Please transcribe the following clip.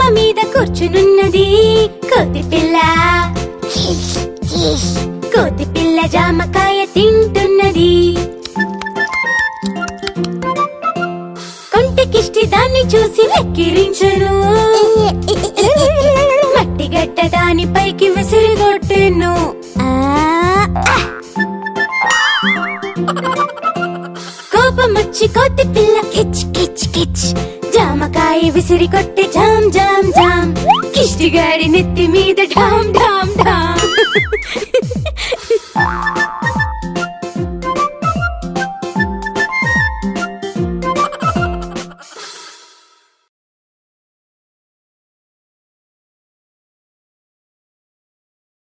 మీద కూర్చునున్నది కోతి పిల్ల కోతి పిల్ల జామకాయ తింటున్నది కొంటకిష్టి దాన్ని చూసి వెక్కిరించను మట్టి గడ్డ దాని పైకి విసిరిగొట్టెను కోపం వచ్చి కోతి పిల్ల కిచ్ కిచ్ కిచ్ జామకాయ విసిరి కొట్టి జామ్ జామ్ జామ్ కిష్టి గాడి నెత్తి